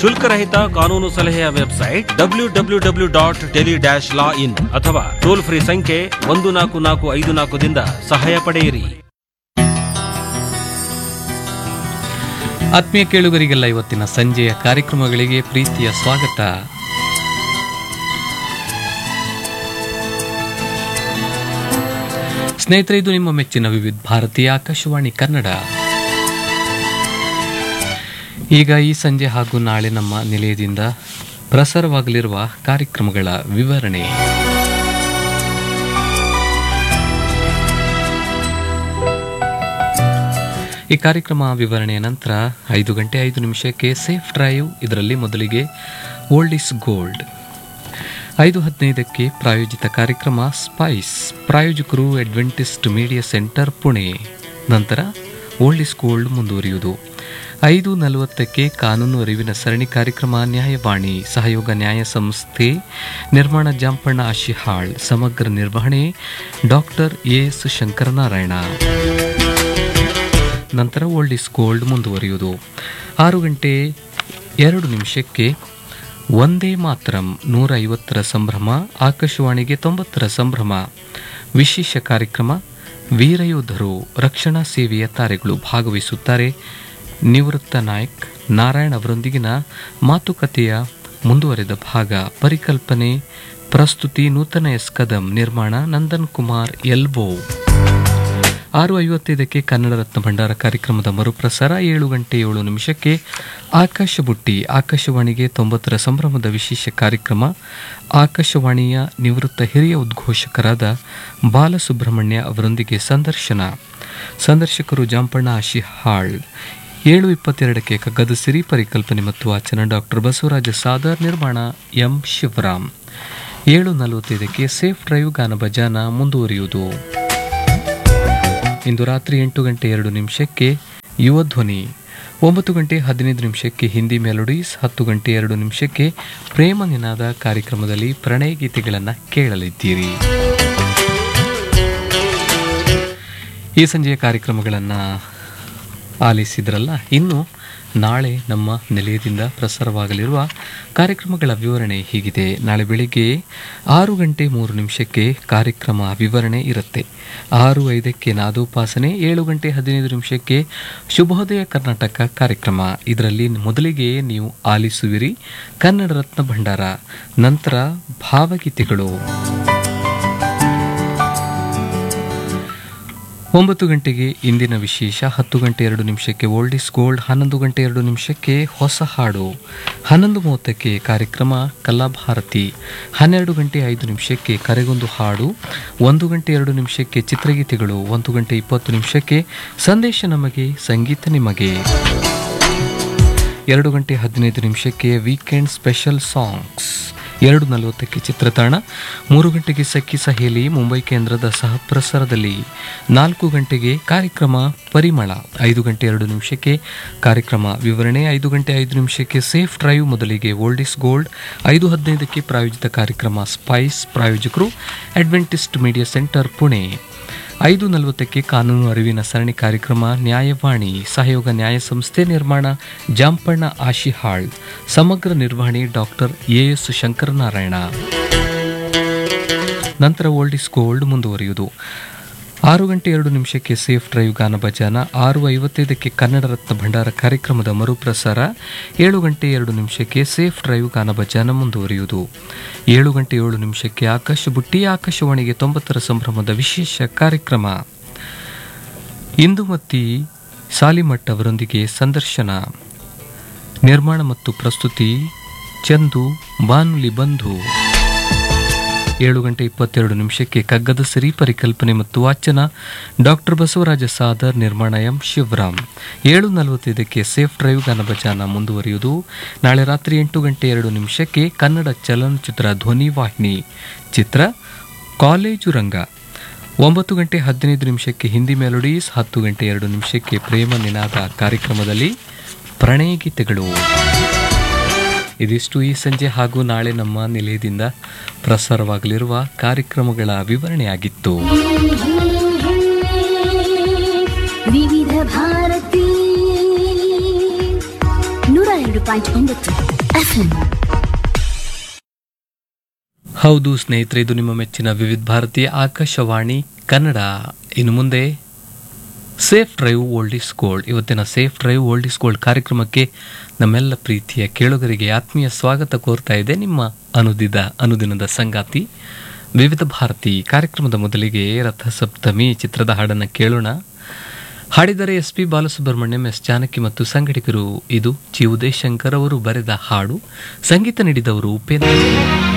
ಶುಲ್ಕರಹಿತ ಕಾನೂನು ಸಲಹೆಯ website W W W dot Delhi dash law in ಅಥವಾ ಟೋಲ್ ಫ್ರೀ ಸಂಖ್ಯೆ ಒಂದು ನಾಲ್ಕು ನಾಲ್ಕು ಐದು ನಾಲ್ಕದಿಂದ ಸಹಾಯ ಪಡೆಯಿರಿ ಆತ್ಮೀಯ ಕೇಳುಗರಿಗೆಲ್ಲ ಇವತ್ತಿನ ಸಂಜೆಯ ಕಾರ್ಯಕ್ರಮಗಳಿಗೆ ಪ್ರೀತಿಯ ಸ್ವಾಗತ ಸ್ನೇಹಿತರೆ ಇದು ನಿಮ್ಮ ಮೆಚ್ಚಿನ ವಿವಿಧ ಭಾರತೀಯ ಆಕಾಶವಾಣಿ ಕನ್ನಡ ಈಗ ಈ ಸಂಜೆ ಹಾಗೂ ನಾಳೆ ನಮ್ಮ ನಿಲಯದಿಂದ ಪ್ರಸಾರವಾಗಲಿರುವ ಕಾರ್ಯಕ್ರಮಗಳ ವಿವರಣೆ ಈ ಕಾರ್ಯಕ್ರಮ ವಿವರಣೆಯ ನಂತರ ಐದು ಗಂಟೆ ಐದು ನಿಮಿಷಕ್ಕೆ ಸೇಫ್ ಡ್ರೈವ್ ಇದರಲ್ಲಿ ಮೊದಲಿಗೆ ಓಲ್ಡ್ ಇಸ್ ಗೋಲ್ಡ್ ಐದು ಹದಿನೈದಕ್ಕೆ ಪ್ರಾಯೋಜಿತ ಕಾರ್ಯಕ್ರಮ ಸ್ಪೈಸ್ ಪ್ರಾಯೋಜಕರು ಅಡ್ವೆಂಟಿಸ್ಟ್ ಮೀಡಿಯಾ ಸೆಂಟರ್ ಪುಣೆ ನಂತರ ಓಲ್ಡ್ ಇಸ್ ಗೋಲ್ಡ್ ಮುಂದುವರಿಯುವುದು ಐದು ನಲವತ್ತಕ್ಕೆ ಕಾನೂನು ಅರಿವಿನ ಸರಣಿ ಕಾರ್ಯಕ್ರಮ ನ್ಯಾಯವಾಣಿ ಸಹಯೋಗ ನ್ಯಾಯ ಸಂಸ್ಥೆ ನಿರ್ಮಾಣ ಜಾಂಪಣ್ಣ ಆಶಿಹಾಳ್ ಸಮಗ್ರ ನಿರ್ವಹಣೆ ಡಾಕ್ಟರ್ ಎಸ್ ಶಂಕರನಾರಾಯಣ ನಂತರ ಓಲ್ಡ್ ಇಸ್ ಗೋಲ್ಡ್ ಮುಂದುವರಿಯುವುದು ಆರು ಗಂಟೆ ಎರಡು ನಿಮಿಷಕ್ಕೆ ಒಂದೇ ಮಾತರಂ ನೂರ ಐವತ್ತರ ಸಂಭ್ರಮ ಆಕಾಶವಾಣಿಗೆ ತೊಂಬತ್ತರ ಸಂಭ್ರಮ ವಿಶೇಷ ಕಾರ್ಯಕ್ರಮ ವೀರಯೋಧರು ರಕ್ಷಣಾ ಸೇವೆಯ ತಾರೆಗಳು ಭಾಗವಹಿಸುತ್ತಾರೆ ನಿವೃತ್ತ ನಾಯಕ್ ನಾರಾಯಣ್ ಅವರೊಂದಿಗಿನ ಮಾತುಕತೆಯ ಮುಂದುವರೆದ ಭಾಗ ಪರಿಕಲ್ಪನೆ ಪ್ರಸ್ತುತಿ ನೂತನ ಎಸ್ ಕದಂ ನಿರ್ಮಾಣ ನಂದನ್ ಕುಮಾರ್ ಎಲ್ಬೋ ಆರು ಐವತ್ತೈದಕ್ಕೆ ಕನ್ನಡ ರತ್ನ ಭಂಡಾರ ಕಾರ್ಯಕ್ರಮದ ಮರುಪ್ರಸಾರ ಏಳು ಗಂಟೆ ಏಳು ನಿಮಿಷಕ್ಕೆ ಆಕಾಶ ಬುಟ್ಟಿ ಆಕಾಶವಾಣಿಗೆ ತೊಂಬತ್ತರ ಸಂಭ್ರಮದ ವಿಶೇಷ ಕಾರ್ಯಕ್ರಮ ಆಕಾಶವಾಣಿಯ ನಿವೃತ್ತ ಹಿರಿಯ ಉದ್ಘೋಷಕರಾದ ಬಾಲಸುಬ್ರಹ್ಮಣ್ಯ ಅವರೊಂದಿಗೆ ಸಂದರ್ಶನ ಸಂದರ್ಶಕರು ಜಾಂಪಣ್ಣ ಆಶಿಹಾಳ್ ಏಳು ಇಪ್ಪತ್ತೆರಡಕ್ಕೆ ಕಗ್ಗದ ಸಿರಿ ಪರಿಕಲ್ಪನೆ ಮತ್ತು ವಾಚನ ಡಾಕ್ಟರ್ ಬಸವರಾಜ ಸಾದರ್ ನಿರ್ಮಾಣ ಎಂ ಶಿವರಾಮ್ ಏಳು ನಲವತ್ತೈದಕ್ಕೆ ಸೇಫ್ ಡ್ರೈವ್ ಗಾನ ಭಜಾನ ಮುಂದುವರಿಯುವುದು ಇಂದು ರಾತ್ರಿ ಎಂಟು ಗಂಟೆ ಎರಡು ನಿಮಿಷಕ್ಕೆ ಯುವ ಧ್ವನಿ ಒಂಬತ್ತು ಗಂಟೆ ಹದಿನೈದು ನಿಮಿಷಕ್ಕೆ ಹಿಂದಿ ಮೆಲೋಡೀಸ್ ಹತ್ತು ಗಂಟೆ ಎರಡು ನಿಮಿಷಕ್ಕೆ ಪ್ರೇಮ ನಿನಾದ ಕಾರ್ಯಕ್ರಮದಲ್ಲಿ ಪ್ರಣಯ ಗೀತೆಗಳನ್ನು ಕೇಳಲಿದ್ದೀರಿ ಈ ಸಂಜೆಯ ಕಾರ್ಯಕ್ರಮಗಳನ್ನು ಆಲಿಸಿದ್ರಲ್ಲ ಇನ್ನು ನಾಳೆ ನಮ್ಮ ನಿಲಯದಿಂದ ಪ್ರಸಾರವಾಗಲಿರುವ ಕಾರ್ಯಕ್ರಮಗಳ ವಿವರಣೆ ಹೀಗಿದೆ ನಾಳೆ ಬೆಳಿಗ್ಗೆ ಆರು ಗಂಟೆ ಮೂರು ನಿಮಿಷಕ್ಕೆ ಕಾರ್ಯಕ್ರಮ ವಿವರಣೆ ಇರುತ್ತೆ ಆರು ಐದಕ್ಕೆ ನಾದೋಪಾಸನೆ ಏಳು ಗಂಟೆ ಹದಿನೈದು ನಿಮಿಷಕ್ಕೆ ಶುಭೋದಯ ಕರ್ನಾಟಕ ಕಾರ್ಯಕ್ರಮ ಇದರಲ್ಲಿ ಮೊದಲಿಗೆ ನೀವು ಆಲಿಸುವಿರಿ ಕನ್ನಡ ರತ್ನ ಭಂಡಾರ ನಂತರ ಭಾವಗೀತೆಗಳು ಒಂಬತ್ತು ಗಂಟೆಗೆ ಇಂದಿನ ವಿಶೇಷ ಹತ್ತು ಗಂಟೆ ಎರಡು ನಿಮಿಷಕ್ಕೆ ಓಲ್ಡ್ ಇಸ್ ಗೋಲ್ಡ್ ಹನ್ನೊಂದು ಗಂಟೆ ಎರಡು ನಿಮಿಷಕ್ಕೆ ಹೊಸ ಹಾಡು ಹನ್ನೊಂದು ಮೂವತ್ತಕ್ಕೆ ಕಾರ್ಯಕ್ರಮ ಕಲಾಭಾರತಿ ಹನ್ನೆರಡು ಗಂಟೆ ಐದು ನಿಮಿಷಕ್ಕೆ ಕರೆಗೊಂದು ಹಾಡು ಒಂದು ಗಂಟೆ ಎರಡು ನಿಮಿಷಕ್ಕೆ ಚಿತ್ರಗೀತೆಗಳು ಒಂದು ಗಂಟೆ ಇಪ್ಪತ್ತು ನಿಮಿಷಕ್ಕೆ ಸಂದೇಶ ನಮಗೆ ಸಂಗೀತ ನಿಮಗೆ ಎರಡು ಗಂಟೆ ಹದಿನೈದು ನಿಮಿಷಕ್ಕೆ ವೀಕೆಂಡ್ ಸ್ಪೆಷಲ್ ಸಾಂಗ್ಸ್ ಎರಡು ನಲವತ್ತಕ್ಕೆ ಚಿತ್ರತಾಣ ಮೂರು ಗಂಟೆಗೆ ಸಖಿ ಸಹೇಲಿ ಮುಂಬೈ ಕೇಂದ್ರದ ಸಹಪ್ರಸಾರದಲ್ಲಿ ನಾಲ್ಕು ಗಂಟೆಗೆ ಕಾರ್ಯಕ್ರಮ ಪರಿಮಳ ಐದು ಗಂಟೆ ಎರಡು ನಿಮಿಷಕ್ಕೆ ಕಾರ್ಯಕ್ರಮ ವಿವರಣೆ ಐದು ಗಂಟೆ ಐದು ನಿಮಿಷಕ್ಕೆ ಸೇಫ್ ಡ್ರೈವ್ ಮೊದಲಿಗೆ ಓಲ್ಡ್ ಇಸ್ ಗೋಲ್ಡ್ ಐದು ಹದಿನೈದಕ್ಕೆ ಪ್ರಾಯೋಜಿತ ಕಾರ್ಯಕ್ರಮ ಸ್ಪೈಸ್ ಪ್ರಾಯೋಜಕರು ಅಡ್ವೆಂಟಿಸ್ಟ್ ಮೀಡಿಯಾ ಸೆಂಟರ್ ಪುಣೆ ಐದು ನಲವತ್ತಕ್ಕೆ ಕಾನೂನು ಅರಿವಿನ ಸರಣಿ ಕಾರ್ಯಕ್ರಮ ನ್ಯಾಯವಾಣಿ ಸಹಯೋಗ ನ್ಯಾಯ ಸಂಸ್ಥೆ ನಿರ್ಮಾಣ ಜಾಂಪಣ್ಣ ಆಶಿಹಾಳ್ ಸಮಗ್ರ ನಿರ್ವಹಣೆ ಡಾಕ್ಟರ್ ಎಎಸ್ ಶಂಕರನಾರಾಯಣ ನಂತರ ಓಲ್ಡ್ ಇಸ್ ಗೋಲ್ಡ್ ಮುಂದುವರಿಯುವುದು ಆರು ಗಂಟೆ ಎರಡು ನಿಮಿಷಕ್ಕೆ ಸೇಫ್ ಡ್ರೈವ್ ಗಾನ ಭಜಾನ ಆರು ಐವತ್ತೈದಕ್ಕೆ ಕನ್ನಡ ರತ್ನ ಭಂಡಾರ ಕಾರ್ಯಕ್ರಮದ ಮರುಪ್ರಸಾರ ಏಳು ಗಂಟೆ ಎರಡು ನಿಮಿಷಕ್ಕೆ ಸೇಫ್ ಡ್ರೈವ್ ಗಾನ ಭಜಾನ ಮುಂದುವರಿಯುವುದು ಏಳು ಗಂಟೆ ಏಳು ನಿಮಿಷಕ್ಕೆ ಆಕಾಶ ಬುಟ್ಟಿ ಆಕಾಶವಾಣಿಗೆ ತೊಂಬತ್ತರ ಸಂಭ್ರಮದ ವಿಶೇಷ ಕಾರ್ಯಕ್ರಮ ಇಂದುಮತಿ ಸಾಲಿಮಠ್ ಅವರೊಂದಿಗೆ ಸಂದರ್ಶನ ನಿರ್ಮಾಣ ಮತ್ತು ಪ್ರಸ್ತುತಿ ಚಂದು ಬಾನುಲಿ ಬಂಧು ಏಳು ಗಂಟೆ ಇಪ್ಪತ್ತೆರಡು ನಿಮಿಷಕ್ಕೆ ಕಗ್ಗದ ಸಿರಿ ಪರಿಕಲ್ಪನೆ ಮತ್ತು ವಾಚನ ಡಾಕ್ಟರ್ ಬಸವರಾಜ ಸಾದರ್ ನಿರ್ಮಾಣ ಎಂ ಶಿವರಾಮ್ ಏಳು ನಲವತ್ತೈದಕ್ಕೆ ಸೇಫ್ ಡ್ರೈವ್ ಗಾನ ಭಜಾನ ಮುಂದುವರಿಯುವುದು ನಾಳೆ ರಾತ್ರಿ ಎಂಟು ಗಂಟೆ ಎರಡು ನಿಮಿಷಕ್ಕೆ ಕನ್ನಡ ಚಲನಚಿತ್ರ ಧ್ವನಿ ವಾಹಿನಿ ಚಿತ್ರ ಕಾಲೇಜು ರಂಗ ಒಂಬತ್ತು ಗಂಟೆ ಹದಿನೈದು ನಿಮಿಷಕ್ಕೆ ಹಿಂದಿ ಮೆಲೋಡೀಸ್ ಹತ್ತು ಗಂಟೆ ಎರಡು ನಿಮಿಷಕ್ಕೆ ಪ್ರೇಮ ನಿನಾದ ಕಾರ್ಯಕ್ರಮದಲ್ಲಿ ಪ್ರಣಯ ಗೀತೆಗಳು ಇದಿಷ್ಟು ಈ ಸಂಜೆ ಹಾಗೂ ನಾಳೆ ನಮ್ಮ ನಿಲಯದಿಂದ ಪ್ರಸಾರವಾಗಲಿರುವ ಕಾರ್ಯಕ್ರಮಗಳ ವಿವರಣೆಯಾಗಿತ್ತು ವಿವಿಧ ಭಾರತಿ ನೂರ ಎರಡು ಪಾಯಿಂಟ್ ಒಂಬತ್ತು ಎಫ್ಎಂ ಹೌದು ಸ್ನೇಹಿತರೆ ಇದು ನಿಮ್ಮ ಮೆಚ್ಚಿನ ವಿವಿಧ ಭಾರತೀಯ ಆಕಾಶವಾಣಿ ಕನ್ನಡ ಇನ್ನು ಮುಂದೆ safe drive old is gold ಇವತ್ತಿನ safe drive old is gold ಕಾರ್ಯಕ್ರಮಕ್ಕೆ ನಮ್ಮೆಲ್ಲ ಪ್ರೀತಿಯ ಕೇಳುಗರಿಗೆ ಆತ್ಮೀಯ ಸ್ವಾಗತ ಕೋರ್ತಾ ಇದೆ ನಿಮ್ಮ ಅನುದಿದ ಅನುದಿನದ ಸಂಗಾತಿ ವಿವಿಧ ಭಾರತಿ ಕಾರ್ಯಕ್ರಮದ ಮೊದಲಿಗೆ ರಥಸಪ್ತಮಿ ಚಿತ್ರದ ಹಾಡನ್ನು ಕೇಳೋಣ ಹಾಡಿದರೆ S P Balasubrahmanyam S Janaki ಮತ್ತು ಸಂಘಟಕರು ಇದು ಜಿ ಉದಯಶಂಕರ್ ಅವರು ಬರೆದ ಹಾಡು ಸಂಗೀತ ನೀಡಿದವರು ಉಪೇಂದ್ರ